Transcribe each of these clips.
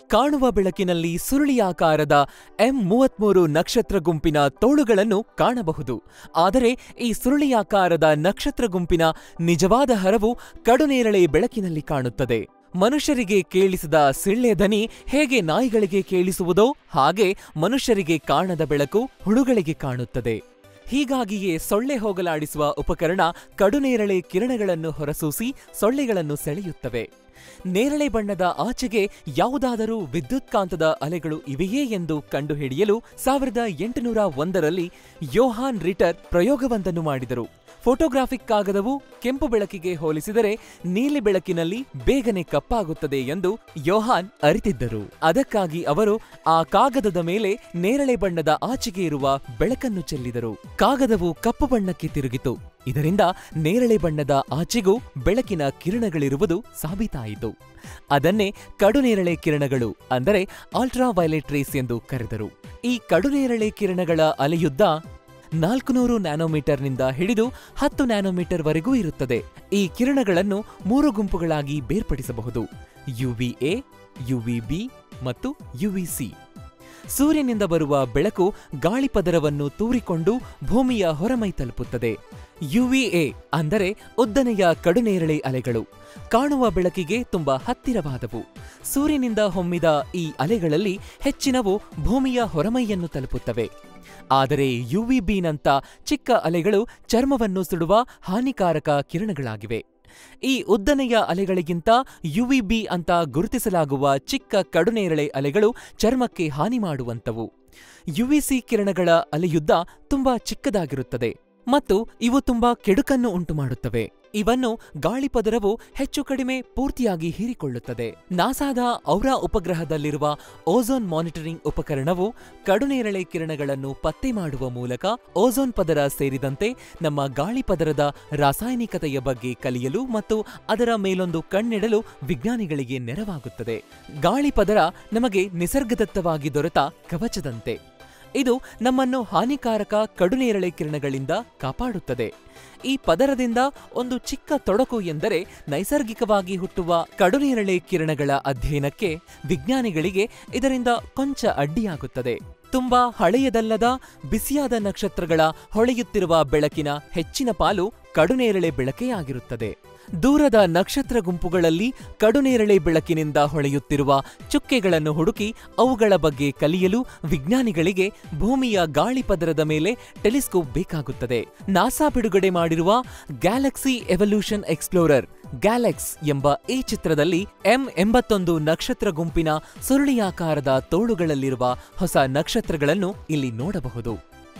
ಕಾಣುವ ಬೆಳಕಿನಲ್ಲಿ ಸುರುಳಿಯಾಕಾರದ ಎಂ ಮೂವತ್ಮೂರು ನಕ್ಷತ್ರ ಗುಂಪಿನ ತೋಳುಗಳನ್ನು ಕಾಣಬಹುದು ಆದರೆ ಈ ಸುರುಳಿಯಾಕಾರದ ನಕ್ಷತ್ರ ಗುಂಪಿನ ನಿಜವಾದ ಹರವು ಕಡುನೇರಳೆ ಬೆಳಕಿನಲ್ಲಿ ಕಾಣುತ್ತದೆ ಮನುಷ್ಯರಿಗೆ ಕೇಳಿಸಿದ ಸಿಳ್ಳೆ ದನಿ ಹೇಗೆ ನಾಯಿಗಳಿಗೆ ಕೇಳಿಸುವುದೋ ಹಾಗೆ ಮನುಷ್ಯರಿಗೆ ಕಾಣದ ಬೆಳಕು ಹುಳುಗಳಿಗೆ ಕಾಣುತ್ತದೆ ಹೀಗಾಗಿಯೇ ಸೊಳ್ಳೆ ಹೋಗಲಾಡಿಸುವ ಉಪಕರಣ ಕಡುನೇರಳೆ ಕಿರಣಗಳನ್ನು ಹೊರಸೂಸಿ ಸೊಳ್ಳೆಗಳನ್ನು ಸೆಳೆಯುತ್ತವೆ ನೇರಳೆ ಬಣ್ಣದ ಆಚೆಗೆ ಯಾವುದಾದರೂ ವಿದ್ಯುತ್ಕಾಂತದ ಅಲೆಗಳು ಇವೆಯೇ ಎಂದು ಕಂಡುಹಿಡಿಯಲು ಸಾವಿರದ ಎಂಟುನೂರ ಒಂದರಲ್ಲಿ ಯೋಹಾನ್ ರಿಟರ್ ಪ್ರಯೋಗವೊಂದನ್ನು ಮಾಡಿದರು ಫೋಟೋಗ್ರಾಫಿಕ್ ಕಾಗದವು ಕೆಂಪು ಬೆಳಕಿಗೆ ಹೋಲಿಸಿದರೆ ನೀಲಿ ಬೆಳಕಿನಲ್ಲಿ ಬೇಗನೆ ಕಪ್ಪಾಗುತ್ತದೆ ಎಂದು ಯೋಹಾನ್ ಅರಿತಿದ್ದರು ಅದಕ್ಕಾಗಿ ಅವರು ಆ ಕಾಗದದ ಮೇಲೆ ನೇರಳೆ ಬಣ್ಣದ ಆಚೆಗೆ ಇರುವ ಬೆಳಕನ್ನು ಚೆಲ್ಲಿದರು ಕಾಗದವು ಕಪ್ಪು ಬಣ್ಣಕ್ಕೆ ತಿರುಗಿತು ಇದರಿಂದ ನೇರಳೆ ಬಣ್ಣದ ಆಚೆಗೂ ಬೆಳಕಿನ ಕಿರಣಗಳಿರುವುದು ಸಾಬೀತಾಯಿತು ಅದನ್ನೇ ಕಡುನೇರಳೆ ಕಿರಣಗಳು ಅಂದರೆ ಅಲ್ಟ್ರಾ ವೈಲೆಟ್ ರೇಸ್ ಎಂದು ಕರೆದರು ಈ ಕಡುನೇರಳೆ ಕಿರಣಗಳ ಅಲೆಯುದ್ದ ನಾಲ್ಕುನೂರು ನ್ಯಾನೋಮೀಟರ್ನಿಂದ ಹಿಡಿದು ಹತ್ತು ನ್ಯಾನೋಮೀಟರ್ವರೆಗೂ ಇರುತ್ತದೆ ಈ ಕಿರಣಗಳನ್ನು ಮೂರು ಗುಂಪುಗಳಾಗಿ ಬೇರ್ಪಡಿಸಬಹುದು ಯುವಿಎ ಯುವಿಬಿ ಮತ್ತು ಯುವಿಸಿ ಸೂರ್ಯನಿಂದ ಬರುವ ಬೆಳಕು ಗಾಳಿಪದರವನ್ನು ತೂರಿಕೊಂಡು ಭೂಮಿಯ ಹೊರಮೈ ತಲುಪುತ್ತದೆ ಯುವಿಎ ಅಂದರೆ ಉದ್ದನೆಯ ಕಡುನೇರಳೆ ಅಲೆಗಳು ಕಾಣುವ ಬೆಳಕಿಗೆ ತುಂಬಾ ಹತ್ತಿರವಾದವು ಸೂರ್ಯನಿಂದ ಹೊಮ್ಮಿದ ಈ ಅಲೆಗಳಲ್ಲಿ ಹೆಚ್ಚಿನವು ಭೂಮಿಯ ಹೊರಮೈಯನ್ನು ತಲುಪುತ್ತವೆ ಆದರೆ ಯುವಿಬಿನಂಥ ಚಿಕ್ಕ ಅಲೆಗಳು ಚರ್ಮವನ್ನು ಸುಡುವ ಹಾನಿಕಾರಕ ಕಿರಣಗಳಾಗಿವೆ ಈ ಉದ್ದನೆಯ ಅಲೆಗಳಿಗಿಂತ ಯುವಿಬಿ ಅಂತ ಗುರುತಿಸಲಾಗುವ ಚಿಕ್ಕ ಕಡುನೇರಳೆ ಅಲೆಗಳು ಚರ್ಮಕ್ಕೆ ಹಾನಿ ಮಾಡುವಂತವು ಯುವಿಸಿ ಕಿರಣಗಳ ಅಲೆಯುದ್ದ ತುಂಬಾ ಚಿಕ್ಕದಾಗಿರುತ್ತದೆ ಮತ್ತು ಇವು ತುಂಬಾ ಕೆಡುಕನ್ನು ಉಂಟುಮಾಡುತ್ತವೆ ಇವನ್ನು ಗಾಳಿಪದರವು ಹೆಚ್ಚು ಕಡಿಮೆ ಪೂರ್ತಿಯಾಗಿ ಹೀರಿಕೊಳ್ಳುತ್ತದೆ ನಾಸಾದ ಔರಾ ಉಪಗ್ರಹದಲ್ಲಿರುವ ಓಝೋನ್ ಮಾನಿಟರಿಂಗ್ ಉಪಕರಣವು ಕಡುನೇರಳೆ ಕಿರಣಗಳನ್ನು ಪತ್ತೆ ಮಾಡುವ ಮೂಲಕ ಓಝೋನ್ ಪದರ ಸೇರಿದಂತೆ ನಮ್ಮ ಗಾಳಿಪದರದ ರಾಸಾಯನಿಕತೆಯ ಬಗ್ಗೆ ಕಲಿಯಲು ಮತ್ತು ಅದರ ಮೇಲೊಂದು ಕಣ್ಣಿಡಲು ವಿಜ್ಞಾನಿಗಳಿಗೆ ನೆರವಾಗುತ್ತದೆ ಗಾಳಿಪದರ ನಮಗೆ ನಿಸರ್ಗದತ್ತವಾಗಿ ದೊರೆತ ಕವಚದಂತೆ ಇದು ನಮ್ಮನ್ನು ಹಾನಿಕಾರಕ ಕಡುನೇರಳೆ ಕಿರಣಗಳಿಂದ ಕಾಪಾಡುತ್ತದೆ ಈ ಪದರದಿಂದ ಒಂದು ಚಿಕ್ಕ ತೊಡಕು ಎಂದರೆ ನೈಸರ್ಗಿಕವಾಗಿ ಹುಟ್ಟುವ ಕಡುನೇರಳೆ ಕಿರಣಗಳ ಅಧ್ಯಯನಕ್ಕೆ ವಿಜ್ಞಾನಿಗಳಿಗೆ ಇದರಿಂದ ಕೊಂಚ ಅಡ್ಡಿಯಾಗುತ್ತದೆ ತುಂಬಾ ಹಳೆಯದಲ್ಲದ ಬಿಸಿಯಾದ ನಕ್ಷತ್ರಗಳ ಹೊಳೆಯುತ್ತಿರುವ ಬೆಳಕಿನ ಹೆಚ್ಚಿನ ಪಾಲು ಕಡುನೇರಳೆ ಬೆಳಕೇ ಆಗಿರುತ್ತದೆ ದೂರದ ನಕ್ಷತ್ರ ಗುಂಪುಗಳಲ್ಲಿ ಕಡುನೇರಳೆ ಬೆಳಕಿನಿಂದ ಹೊಳೆಯುತ್ತಿರುವ ಚುಕ್ಕೆಗಳನ್ನು ಹುಡುಕಿ ಅವುಗಳ ಬಗ್ಗೆ ಕಲಿಯಲು ವಿಜ್ಞಾನಿಗಳಿಗೆ ಭೂಮಿಯ ಗಾಳಿಪದರದ ಮೇಲೆ ಟೆಲಿಸ್ಕೋಪ್ ಬೇಕಾಗುತ್ತದೆ ನಾಸಾ ಬಿಡುಗಡೆ ಮಾಡಿರುವ ಗ್ಯಾಲಕ್ಸಿ ಎವಲ್ಯೂಷನ್ ಎಕ್ಸ್ಪ್ಲೋರರ್ ಗ್ಯಾಲೆಕ್ಸ್ ಎಂಬ ಈ ಚಿತ್ರದಲ್ಲಿ ಎಂ ಎಂಬತ್ತೊಂದು ನಕ್ಷತ್ರ ಗುಂಪಿನ ಸುರುಳಿಯಾಕಾರದ ತೋಳುಗಳಲ್ಲಿರುವ ಹೊಸ ನಕ್ಷತ್ರಗಳನ್ನು ಇಲ್ಲಿ ನೋಡಬಹುದು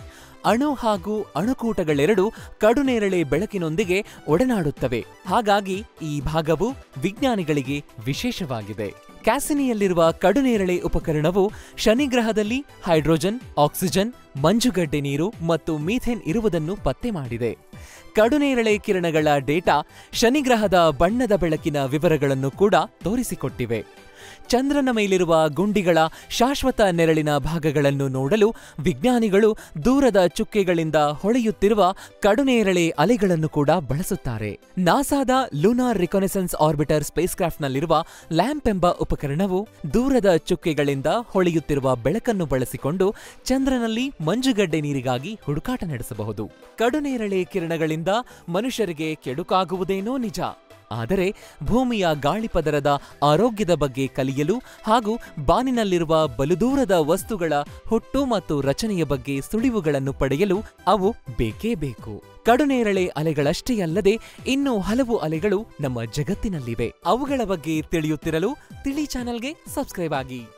ಅಣು ಹಾಗೂ ಅಣುಕೂಟಗಳೆರಡು ಕಡುನೇರಳೆ ಬೆಳಕಿನೊಂದಿಗೆ ಒಡನಾಡುತ್ತವೆ ಹಾಗಾಗಿ ಈ ಭಾಗವು ವಿಜ್ಞಾನಿಗಳಿಗೆ ವಿಶೇಷವಾಗಿದೆ ಕ್ಯಾಸಿನಿಯಲ್ಲಿರುವ ಕಡುನೇರಳೆ ಉಪಕರಣವು ಶನಿಗ್ರಹದಲ್ಲಿ ಹೈಡ್ರೋಜನ್ ಆಕ್ಸಿಜನ್ ಮಂಜುಗಡ್ಡೆ ನೀರು ಮತ್ತು ಮೀಥೇನ್ ಇರುವುದನ್ನು ಪತ್ತೆ ಮಾಡಿದೆ ಕಡುನೇರಳೆ ಕಿರಣಗಳ ಡೇಟಾ ಶನಿಗ್ರಹದ ಬಣ್ಣದ ಬೆಳಕಿನ ವಿವರಗಳನ್ನು ಕೂಡ ತೋರಿಸಿಕೊಟ್ಟಿವೆ ಚಂದ್ರನ ಮೇಲಿರುವ ಗುಂಡಿಗಳ ಶಾಶ್ವತ ನೆರಳಿನ ಭಾಗಗಳನ್ನು ನೋಡಲು ವಿಜ್ಞಾನಿಗಳು ದೂರದ ಚುಕ್ಕೆಗಳಿಂದ ಹೊಳೆಯುತ್ತಿರುವ ಕಡುನೇರಳೆ ಅಲೆಗಳನ್ನು ಕೂಡ ಬಳಸುತ್ತಾರೆ ನಾಸಾದ ಲೂನಾರ್ ರಿಕೊನೆಸೆನ್ಸ್ ಆರ್ಬಿಟರ್ ಸ್ಪೇಸ್ಕ್ರಾಫ್ಟ್ನಲ್ಲಿರುವ ಲ್ಯಾಂಪ್ ಎಂಬ ಉಪಕರಣವು ದೂರದ ಚುಕ್ಕೆಗಳಿಂದ ಹೊಳೆಯುತ್ತಿರುವ ಬೆಳಕನ್ನು ಬಳಸಿಕೊಂಡು ಚಂದ್ರನಲ್ಲಿ ಮಂಜುಗಡ್ಡೆ ನೀರಿಗಾಗಿ ಹುಡುಕಾಟ ನಡೆಸಬಹುದು ಕಡುನೇರಳೆ ಕಿರಣಗಳಿಂದ ಮನುಷ್ಯರಿಗೆ ಕೆಡುಕಾಗುವುದೇನೋ ನಿಜ ಆದರೆ ಭೂಮಿಯ ಗಾಳಿಪದರದ ಆರೋಗ್ಯದ ಬಗ್ಗೆ ಕಲಿಯಲು ಹಾಗೂ ಬಾನಿನಲ್ಲಿರುವ ಬಲುದೂರದ ವಸ್ತುಗಳ ಹುಟ್ಟು ಮತ್ತು ರಚನೆಯ ಬಗ್ಗೆ ಸುಳಿವುಗಳನ್ನು ಪಡೆಯಲು ಅವು ಬೇಕೇ ಬೇಕು ಕಡುನೇರಳೆ ಅಲೆಗಳಷ್ಟೇ ಅಲ್ಲದೆ ಇನ್ನೂ ಹಲವು ಅಲೆಗಳು ನಮ್ಮ ಜಗತ್ತಿನಲ್ಲಿವೆ ಅವುಗಳ ಬಗ್ಗೆ ತಿಳಿಯುತ್ತಿರಲು ತಿಳಿ ಚಾನೆಲ್ಗೆ ಸಬ್ಸ್ಕ್ರೈಬ್ ಆಗಿ